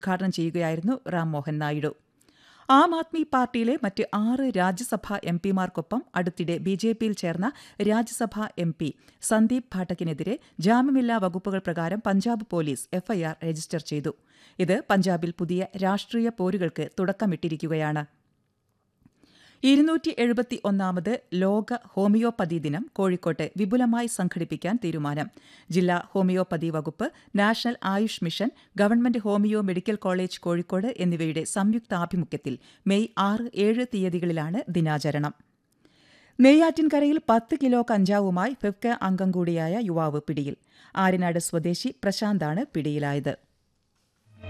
ഉദ്ഘാടനം ചെയ്യുകയായിരുന്നു റാം മോഹൻ നായിഡു ആം ആദ്മി പാർട്ടിയിലെ മറ്റ് ആറ് രാജ്യസഭാ എം പിമാർക്കൊപ്പം അടുത്തിടെ ബി ജെ പിയിൽ ചേർന്ന രാജ്യസഭാ എം പി സന്ദീപ് ഭാട്ടക്കിനെതിരെ ജാമ്യമില്ലാ വകുപ്പുകൾ പ്രകാരം പഞ്ചാബ് പോലീസ് എഫ്ഐആർ രജിസ്റ്റർ ചെയ്തു ഇത് പഞ്ചാബിൽ പുതിയ രാഷ്ട്രീയ പോരുകൾക്ക് തുടക്കമിട്ടിരിക്കുകയാണ് ഇരുന്നൂറ്റി എഴുപത്തി ഒന്നാമത് ലോക ഹോമിയോപ്പതി ദിനം കോഴിക്കോട്ട് വിപുലമായി സംഘടിപ്പിക്കാൻ തീരുമാനം ജില്ലാ ഹോമിയോപ്പതി വകുപ്പ് national Ayush mission government homoeo medical college Kozhikode എന്നിവയുടെ സംയുക്താഭിമുഖ്യത്തിൽ മെയ് ആറ് ഏഴ് തീയതികളിലാണ് ദിനാചരണം നെയ്യാറ്റിൻകരയിൽ പത്ത് കിലോ കഞ്ചാവുമായി ഫെഫ്ക അംഗം കൂടിയായ യുവാവ് പിടിയിൽ ആര്യനാട് സ്വദേശി പ്രശാന്താണ് പിടിയിലായത്